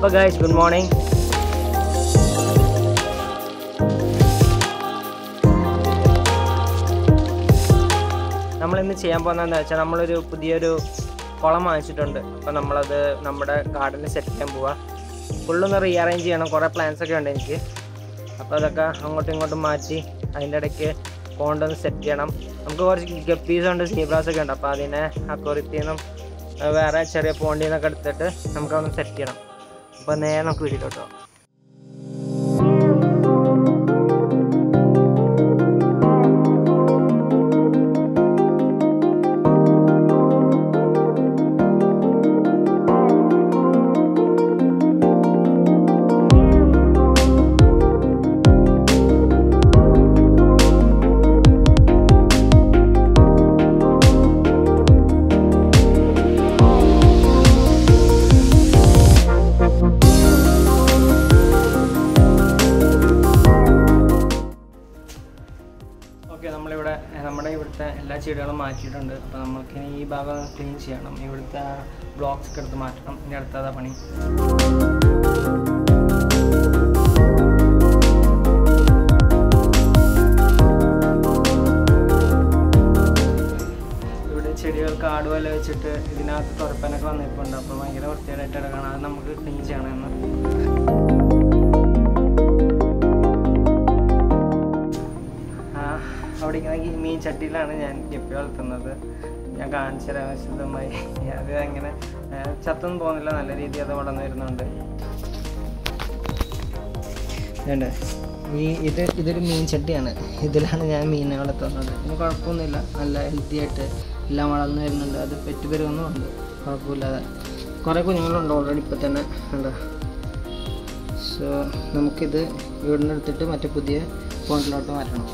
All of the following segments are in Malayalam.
അപ്പോൾ ഗൈസ് ഗുഡ് മോർണിംഗ് നമ്മളിന്ന് ചെയ്യാൻ പോകുന്നത് എന്താ വെച്ചാൽ നമ്മളൊരു പുതിയൊരു കുളം വാങ്ങിച്ചിട്ടുണ്ട് അപ്പോൾ നമ്മളത് നമ്മുടെ ഗാർഡനിൽ സെറ്റ് ചെയ്യാൻ പോവാ ഫുള്ളൊന്ന് റീഅറേഞ്ച് ചെയ്യണം കുറേ പ്ലാൻസ് ഒക്കെ ഉണ്ട് എനിക്ക് അപ്പോൾ അതൊക്കെ അങ്ങോട്ടും ഇങ്ങോട്ടും മാറ്റി അതിൻ്റെ ഇടയ്ക്ക് കൊണ്ടൊന്ന് സെറ്റ് ചെയ്യണം നമുക്ക് കുറച്ച് ഗപ്പീസ് ഉണ്ട് സീബ്രാസ് ഒക്കെ ഉണ്ട് അപ്പോൾ അതിനെ അക്വറിത്തിൽ നിന്നും അഹ് വേറെ ചെറിയ പോണ്ടിൽ നിന്നൊക്കെ എടുത്തിട്ട് നമുക്കതൊന്ന് സെറ്റ് ചെയ്യണം അപ്പോൾ നേരെ നമുക്ക് വീട്ടിലോട്ട് പോകാം ഓക്കെ നമ്മളിവിടെ ഏഹ്, നമ്മുടെ ഇവിടുത്തെ എല്ലാ ചെടികളും മാറ്റിയിട്ടുണ്ട് അപ്പോൾ നമുക്കിനി ഈ ഭാഗം ക്ലീൻ ചെയ്യണം ഇവിടുത്തെ ബ്ലോക്സ് ഒക്കെ എടുത്ത് മാറ്റണം ഇനി അടുത്തതാ പണി ഇവിടെ ചെടികൾ കാട് പോലെ വെച്ചിട്ട് ഇതിനകത്ത് തുറപ്പനൊക്കെ വന്നിട്ടുണ്ട് അപ്പോൾ ഭയങ്കര വൃത്തിയായിട്ട് എടുക്കണം അത് നമുക്ക് ക്ലീൻ ചെയ്യണം എന്ന് ആ, അവിടെ ഇങ്ങനെ ഈ മീൻ ചട്ടിയിലാണ് ഞാൻ ഗപ്പി വളർത്തുന്നത് ഞാൻ കാണിച്ചു തരാം വിശദമായി അത് അങ്ങനെ ആ, ചത്തൊന്നും പോകുന്നില്ല നല്ല രീതിയിൽ അത് വളർന്നു വരുന്നുണ്ട് വേണ്ട ഈ ഇത് ഇതൊരു മീൻ ചട്ടിയാണ് ഇതിലാണ് ഞാൻ മീനെ വളർത്തുന്നത് ഇതിന് കുഴപ്പമൊന്നുമില്ല നല്ല ഹെൽത്തി ആയിട്ട് എല്ലാം വളർന്നു വരുന്നുണ്ട് അത് പെറ്റ് വരുമൊന്നുമുണ്ട് കുഴപ്പമില്ലാതെ കുറേ കുഞ്ഞുങ്ങളുണ്ട് ഓൾറെഡി ഇപ്പം തന്നെ ഉണ്ട് സോ നമുക്കിത് ഇവിടുന്ന് എടുത്തിട്ട് മറ്റേ പുതിയ പോണ്ടിലോട്ട് മാറ്റണം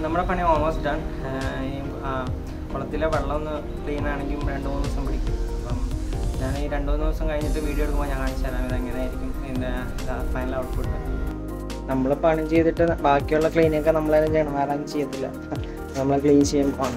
നമ്മുടെ പണി ഓൾമോസ്റ്റ് ഡൺ കുളത്തിലെ വെള്ളം ഒന്ന് ക്ലീൻ ആണെങ്കിൽ രണ്ട് മൂന്ന് ദിവസം പിടിക്കും അപ്പം ഞാൻ ഈ രണ്ട് മൂന്ന് ദിവസം കഴിഞ്ഞിട്ട് വീഡിയോ എടുക്കുമ്പോൾ ഞാൻ കാണിച്ചു തരാം ഇത് എങ്ങനെയായിരിക്കും ഇതിൻ്റെ ഫൈനൽ ഔട്ട്പുട്ട് നമ്മൾ പണി ചെയ്തിട്ട് ബാക്കിയുള്ള ക്ലീനിങ്ങൊക്കെ നമ്മൾ തന്നെ ചെയ്യണം വേറെ ഒന്നും ചെയ്യത്തില്ല നമ്മൾ ക്ലീൻ ചെയ്യുമ്പോൾ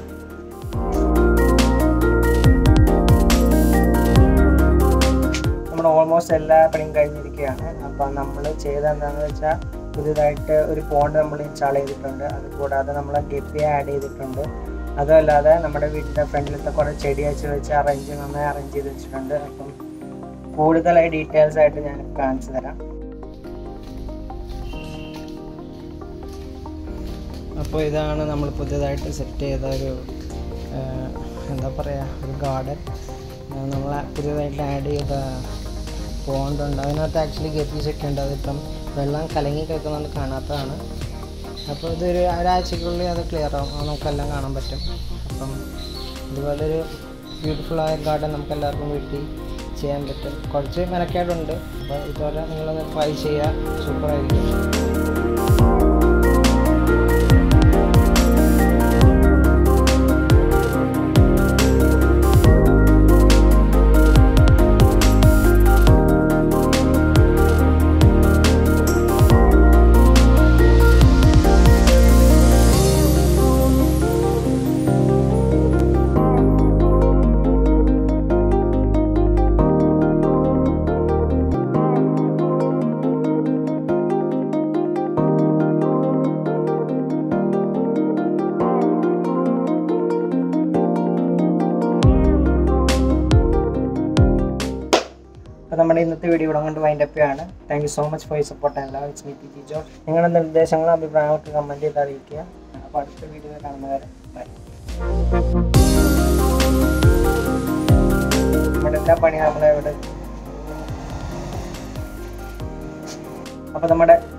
നമ്മുടെ ഓൾമോസ്റ്റ് എല്ലാ പണിയും കഴിഞ്ഞിരിക്കുകയാണ് അപ്പം നമ്മൾ ചെയ്ത എന്താണെന്ന് വെച്ചാൽ പുതിയതായിട്ട് ഒരു പോണ്ട് നമ്മൾ ഇൻസ്റ്റാൾ ചെയ്തിട്ടുണ്ട് അത് കൂടാതെ നമ്മൾ ഗപ്പി ആഡ് ചെയ്തിട്ടുണ്ട് അതുമല്ലാതെ നമ്മുടെ വീടിൻ്റെ ഫ്രണ്ടിലത്തെ കുറേ ചെടി വെച്ച് വെച്ച് അറേഞ്ച് നന്നായി അറേഞ്ച് ചെയ്ത് വെച്ചിട്ടുണ്ട് അപ്പം കൂടുതലായി ഡീറ്റെയിൽസ് ആയിട്ട് ഞാൻ കാണിച്ചു തരാം അപ്പോൾ ഇതാണ് നമ്മൾ പുതിയതായിട്ട് സെറ്റ് ചെയ്ത ഒരു ആഹ്, എന്താ പറയുക ഒരു ഗാർഡൻ നമ്മൾ പുതിയതായിട്ട് ആഡ് ചെയ്ത പോണ്ടുണ്ട് അതിനകത്ത് ആക്ച്വലി ഗപ്പീസ് ഒക്കെ ഉണ്ട് അതിപ്പം വെള്ളം കലങ്ങി കിടക്കുന്നതുകൊണ്ട് കാണാത്തതാണ് അപ്പോൾ ഇതൊരു ഒരാഴ്ചക്കുള്ളിൽ അത് ക്ലിയർ ആവും അത് നമുക്കെല്ലാം കാണാൻ പറ്റും അപ്പം ഇതുപോലൊരു ബ്യൂട്ടിഫുള്ളായ ഗാർഡൻ നമുക്ക് എല്ലാവർക്കും വീട്ടിൽ ചെയ്യാൻ പറ്റും കുറച്ച് മെനക്കേടുണ്ട് അപ്പോൾ ഇതുപോലെ നിങ്ങളൊന്ന് ട്രൈ ചെയ്യുക സൂപ്പറായിരിക്കും അപ്പോൾ നമ്മുടെ ഇന്നത്തെ വീഡിയോ ഇവിടെ കൊണ്ട് വൈൻഡ് അപ്പ് ആണ് thank you so much for you support and love it's me Pijo നിങ്ങളുടെ നിർദ്ദേശങ്ങളും അഭിപ്രായങ്ങളൊക്കെ കമൻറ്റ് ചെയ്ത് അറിയിക്കുക അപ്പോൾ അടുത്ത വീഡിയോ കാണുന്നവരെ ബൈ നമ്മുടെ എല്ലാ പണി നമ്മളെ ഇവിടെ അപ്പോൾ നമ്മുടെ